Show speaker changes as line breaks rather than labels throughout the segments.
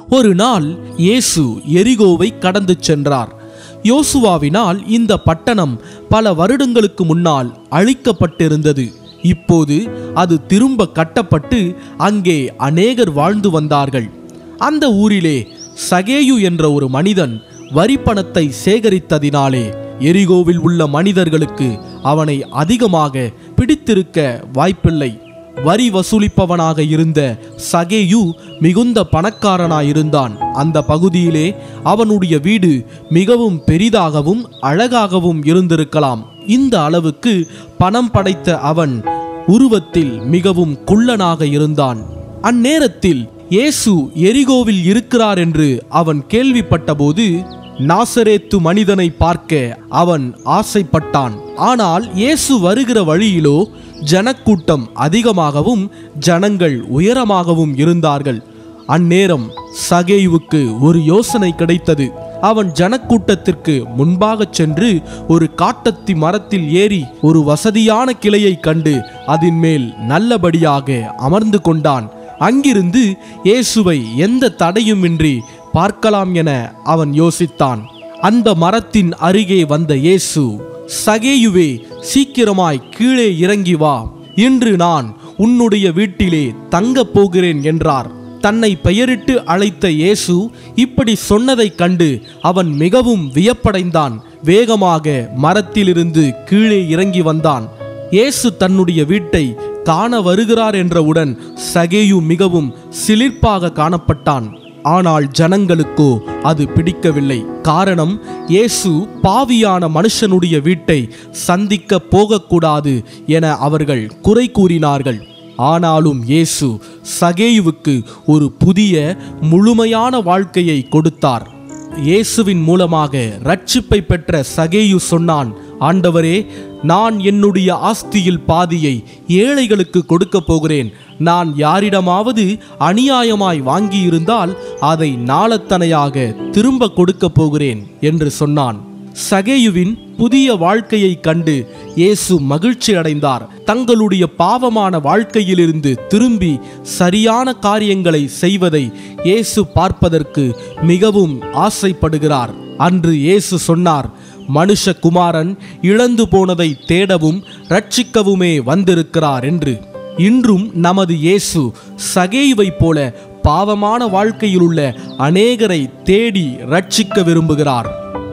ஒரு நாள் இயேசு எரிகோவை கடந்து சென்றார் யோசுவாவினால் இந்த பட்டணம் பல வருடங்களுக்கு முன்னால் அழிக்கப்பட்டிருந்தது இப்போது அது திரும்ப கட்டப்பட்டு அங்கே அநேகர் வாழ்ந்து வந்தார்கள் அந்த ஊரிலே சகேயு என்ற ஒரு மனிதன் வரிப்பணத்தை சேகரித்ததினாலே எரிகோவில் உள்ள மனிதர்களுக்கு அவனை அதிகமாக பிடித்திருக்க வாய்ப்பில்லை வரி வசூலிப்பவனாக இருந்த சகேயு மிகுந்த பணக்காரனாயிருந்தான் அந்த பகுதியிலே அவனுடைய வீடு மிகவும் பெரிதாகவும் அழகாகவும் இருந்திருக்கலாம் இந்த அளவுக்கு பணம் படைத்த அவன் உருவத்தில் மிகவும் குள்ளனாக இருந்தான் அந்நேரத்தில் இயேசு எரிகோவில் இருக்கிறார் என்று அவன் கேள்விப்பட்டபோது நாசரேத்து மனிதனை பார்க்க அவன் ஆசைப்பட்டான் ஆனால் இயேசு வருகிற வழியிலோ ஜனக்கூட்டம் அதிகமாகவும் ஜனங்கள் உயரமாகவும் இருந்தார்கள் அந்நேரம் சகேயுவுக்கு ஒரு யோசனை கிடைத்தது அவன் ஜனக்கூட்டத்திற்கு முன்பாகச் சென்று ஒரு காட்டத்தி மரத்தில் ஏறி ஒரு வசதியான கிளையை கண்டு அதன் மேல் நல்லபடியாக அமர்ந்து கொண்டான் அங்கிருந்து இயேசுவை எந்த தடையுமின்றி பார்க்கலாம் என அவன் யோசித்தான் அந்த மரத்தின் அருகே வந்த இயேசு சகேயுவே சீக்கிரமாய் கீழே இறங்கி வா இன்று நான் உன்னுடைய வீட்டிலே தங்கப் போகிறேன் என்றார் தன்னை பெயரிட்டு அழைத்த இயேசு இப்படி சொன்னதைக் கண்டு அவன் மிகவும் வியப்படைந்தான் வேகமாக மரத்திலிருந்து கீழே இறங்கி வந்தான் இயேசு தன்னுடைய வீட்டை காண வருகிறார் என்றவுடன் சகேயு மிகவும் சிலிர்ப்பாக காணப்பட்டான் ஆனால் ஜனங்களுக்கோ அது பிடிக்கவில்லை காரணம் இயேசு பாவியான மனுஷனுடைய வீட்டை சந்திக்க போகக்கூடாது என அவர்கள் குறை கூறினார்கள் ஆனாலும் இயேசு சகேயுவுக்கு ஒரு புதிய முழுமையான வாழ்க்கையை கொடுத்தார் இயேசுவின் மூலமாக ரட்சிப்பை பெற்ற சகேயு சொன்னான் ஆண்டவரே நான் என்னுடைய ஆஸ்தியில் பாதியை ஏழைகளுக்கு கொடுக்க போகிறேன் நான் யாரிடமாவது அநியாயமாய் வாங்கியிருந்தால் அதை நாளத்தனையாக திரும்ப கொடுக்க போகிறேன் என்று சொன்னான் சகேயுவின் புதிய வாழ்க்கையை கண்டு இயேசு மகிழ்ச்சி அடைந்தார் தங்களுடைய பாவமான வாழ்க்கையிலிருந்து திரும்பி சரியான காரியங்களை செய்வதை இயேசு பார்ப்பதற்கு மிகவும் ஆசைப்படுகிறார் அன்று இயேசு சொன்னார் மனுஷகுமாரன் இழந்து போனதை தேடவும் ரட்சிக்கவுமே வந்திருக்கிறார் என்று இன்றும் நமது இயேசு சகேயுவைப் போல பாவமான வாழ்க்கையிலுள்ள அநேகரை தேடி ரட்சிக்க விரும்புகிறார்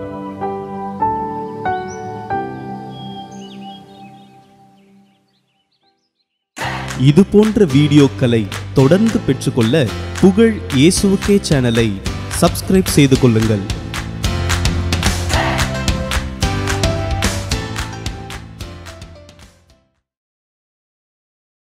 இது போன்ற வீடியோக்களை தொடர்ந்து பெற்றுக்கொள்ள புகழ் இயேசுவுக்கே சேனலை சப்ஸ்கிரைப் செய்து கொள்ளுங்கள்